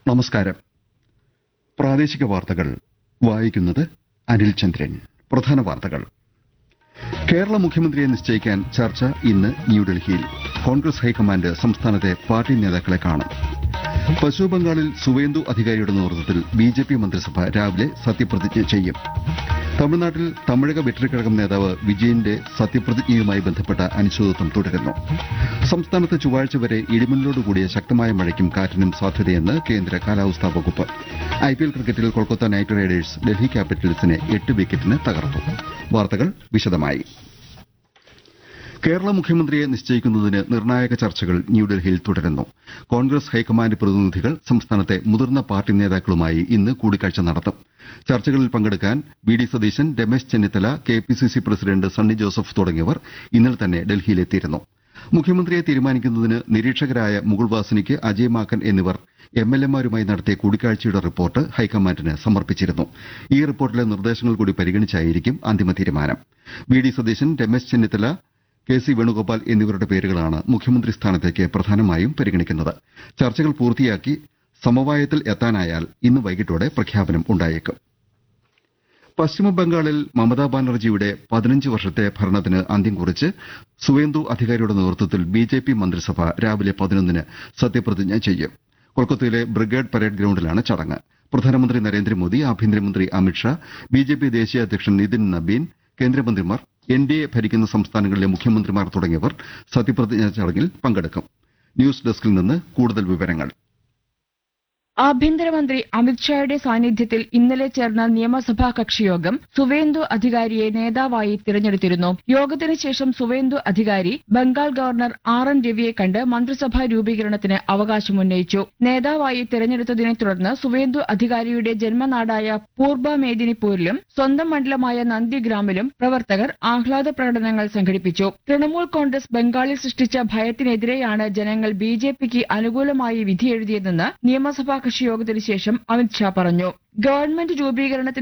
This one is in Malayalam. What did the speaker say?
നമസ്കാരം പ്രാദേശിക വാർത്തകൾ വായിക്കുന്നത് അനിൽ ചന്ദ്രൻ പ്രധാന വാർത്തകൾ കേരള മുഖ്യമന്ത്രിയെ നിശ്ചയിക്കാൻ ചർച്ച ഇന്ന് ന്യൂഡൽഹിയിൽ കോൺഗ്രസ് ഹൈക്കമാൻഡ് സംസ്ഥാനത്തെ പാർട്ടി നേതാക്കളെ കാണും പശ്ചിമബംഗാളിൽ സുവേന്ദു അധികാരിയുടെ നേതൃത്വത്തിൽ ബിജെപി മന്ത്രിസഭ രാവിലെ സത്യപ്രതിജ്ഞ ചെയ്യും തമിഴ്നാട്ടിൽ തമിഴക വെട്ടിക്കഴകം നേതാവ് വിജയന്റെ സത്യപ്രതിജ്ഞയുമായി ബന്ധപ്പെട്ട അനിശ്ചിതത്വം തുടരുന്നു സംസ്ഥാനത്ത് ചൊവ്വാഴ്ച വരെ ഇടിമിന്നലോടുകൂടിയ ശക്തമായ മഴയ്ക്കും കാറ്റിനും സാധ്യതയെന്ന് കേന്ദ്ര കാലാവസ്ഥാ വകുപ്പ് ഐപിഎൽ ക്രിക്കറ്റിൽ കൊൽക്കത്ത നൈറ്റ് റൈഡേഴ്സ് ഡൽഹി ക്യാപിറ്റൽസിനെ എട്ട് വിക്കറ്റിന് തകർത്തു വാർത്തകൾ വിശദമായി കേരള മുഖ്യമന്ത്രിയെ നിശ്ചയിക്കുന്നതിന് നിർണായക ചർച്ചകൾ ന്യൂഡൽഹിയിൽ തുടരുന്നു കോൺഗ്രസ് ഹൈക്കമാൻഡ് പ്രതിനിധികൾ സംസ്ഥാനത്തെ മുതിർന്ന പാർട്ടി നേതാക്കളുമായി ഇന്ന് കൂടിക്കാഴ്ച നടത്തും ചർച്ചകളിൽ പങ്കെടുക്കാൻ V D Satheesan Ramesh Chennithala K P C C president Sunny Joseph തുടങ്ങിയവർ ഇന്നലെ തന്നെ ഡൽഹിയിലെത്തിയിരുന്നു മുഖ്യമന്ത്രിയെ തീരുമാനിക്കുന്നതിന് നിരീക്ഷകരായ മുകുൾ വാസനിക്ക് അജയ് മാക്കൻ എന്നിവർ എം എൽ എമാരുമായി നടത്തിയ കൂടിക്കാഴ്ചയുടെ റിപ്പോർട്ട് ഹൈക്കമാൻഡിന് സമർപ്പിച്ചിരുന്നു ഈ റിപ്പോർട്ടിലെ നിർദ്ദേശങ്ങൾ കൂടി പരിഗണിച്ചായിരിക്കും അന്തിമ തീരുമാനം V D Satheesan Ramesh Chennithala K C Venugopal എന്നിവരുടെ പേരുകളാണ് മുഖ്യമന്ത്രി സ്ഥാനത്തേക്ക് പ്രധാനമായും പരിഗണിക്കുന്നത് ചർച്ചകൾ പൂർത്തിയാക്കി സമവായത്തിൽ എത്താനായാൽ ഇന്ന് വൈകിട്ടോടെ പ്രഖ്യാപനം ഉണ്ടായേക്കും പശ്ചിമബംഗാളിൽ മമതാ ബാനർജിയുടെ പതിനഞ്ച് വർഷത്തെ ഭരണത്തിന് അന്ത്യം കുറിച്ച് സുവേന്ദു അധികാരിയുടെ നേതൃത്വത്തിൽ ബിജെപി മന്ത്രിസഭ രാവിലെ പതിനൊന്നിന് സത്യപ്രതിജ്ഞ ചെയ്യും കൊൽക്കത്തയിലെ ബ്രിഗേഡ് പരേഡ് ഗ്രൌണ്ടിലാണ് ചടങ്ങ് പ്രധാനമന്ത്രി നരേന്ദ്രമോദി ആഭ്യന്തരമന്ത്രി അമിത്ഷാ ബിജെപി ദേശീയ അധ്യക്ഷൻ നിതിൻ നബീൻ കേന്ദ്രമന്ത്രിമാർ എൻ ഡി എ ഭരിക്കുന്ന സംസ്ഥാനങ്ങളിലെ മുഖ്യമന്ത്രിമാർ തുടങ്ങിയവർ സത്യപ്രതിജ്ഞാ ചടങ്ങിൽ പങ്കെടുക്കും ന്യൂസ് ഡെസ്കിൽ നിന്ന് കൂടുതൽ വിവരങ്ങൾ ആഭ്യന്തരമന്ത്രി അമിത്ഷായുടെ സാന്നിധ്യത്തിൽ ഇന്നലെ ചേർന്ന നിയമസഭാ കക്ഷിയോഗം സുവേന്ദു അധികാരിയെ നേതാവായി തിരഞ്ഞെടുത്തിരുന്നു യോഗത്തിന് ശേഷം Suvendu Adhikari Bengal governor R N രവിയെ കണ്ട് മന്ത്രിസഭാ രൂപീകരണത്തിന് അവകാശമുന്നയിച്ചു നേതാവായി തിരഞ്ഞെടുത്തതിനെ തുടർന്ന് സുവേന്ദു അധികാരിയുടെ ജന്മനാടായ പൂർബ മേദിനിപൂരിലും സ്വന്തം മണ്ഡലമായ നന്ദിഗ്രാമിലും പ്രവർത്തകർ ആഹ്ലാദ പ്രകടനങ്ങൾ സംഘടിപ്പിച്ചു തൃണമൂൽ കോൺഗ്രസ് ബംഗാളിൽ സൃഷ്ടിച്ച ഭയത്തിനെതിരെയാണ് ജനങ്ങൾ ബി ജെ പിക്ക് അനുകൂലമായി വിധിയെഴുതിയതെന്ന് നിയമസഭാ കക്ഷി യോഗത്തിന് ശേഷം അമിത്ഷാ പറഞ്ഞു ഗവൺമെന്റ് രൂപീകരണത്തിന്